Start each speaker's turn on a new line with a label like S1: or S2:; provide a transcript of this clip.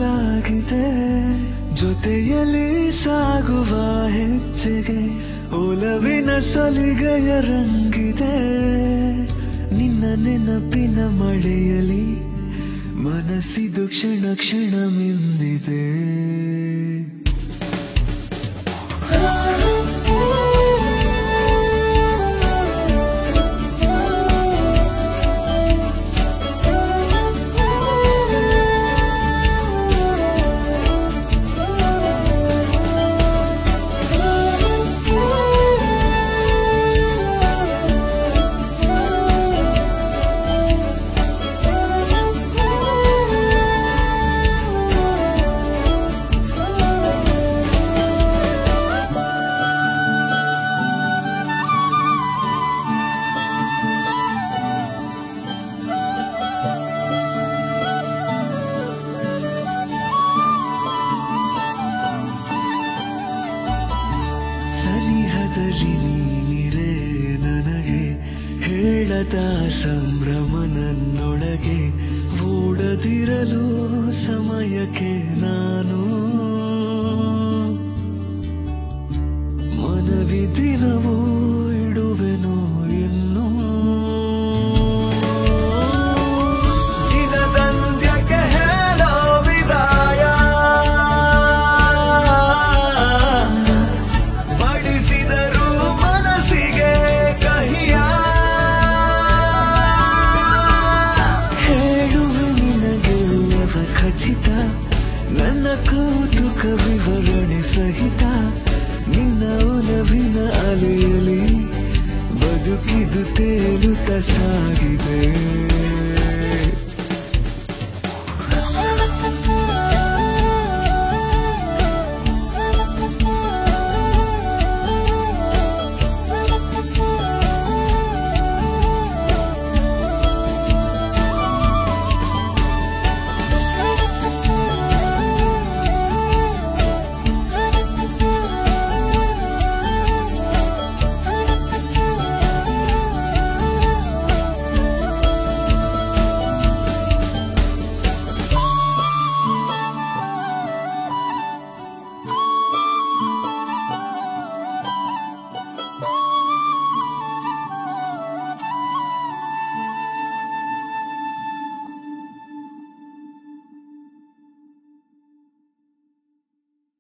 S1: ಬದಲಾಗಿದೆ ಜೊತೆಯಲ್ಲಿ ಸಾಗುವ ಹೆಜ್ಜೆಗೆ ಒಲವಿನ ಸಲಿಗೆಯ ರಂಗಿದೆ ನಿನ್ನ ನೆನಪಿನ ಮಳೆಯಲಿ ಮನಸ್ಸಿದು ಕ್ಷಣ ಕ್ಷಣ ಮಿಂದಿದೆ ಸನಿಹದಲ್ಲಿ ನೀನಿರೆ ನನಗೆ ಹೇಳದ ಸಂಭ್ರಮ ನನ್ನೊಳಗೆ ಓಡದಿರಲು ಸಮಯಕ್ಕೆ ನಾನು ಮನವಿ ದಿನವೂ ಇಡುವೆನು ಇನ್ನು ದಿನದಂತ್ಯಕ್ಕೆ ಹೇಳೋ ವಿದಾಯ ಬಡಿಸಿದರು ಮನಸ್ಸಿಗೆ ಕಹಿಯ ಹೇಳುವೆ ನಿನಗೆ ಅವ ಖಚಿತ ನನ್ನ ಕೌತುಕ ವಿವರಣೆ ಸಹಿತ ನಿನ್ನ ಒಲವಿನ ಅಲೆಯಲಿ ಬದುಕಿದು ತೇಲುತ್ತ ಸಾಗಿದೆ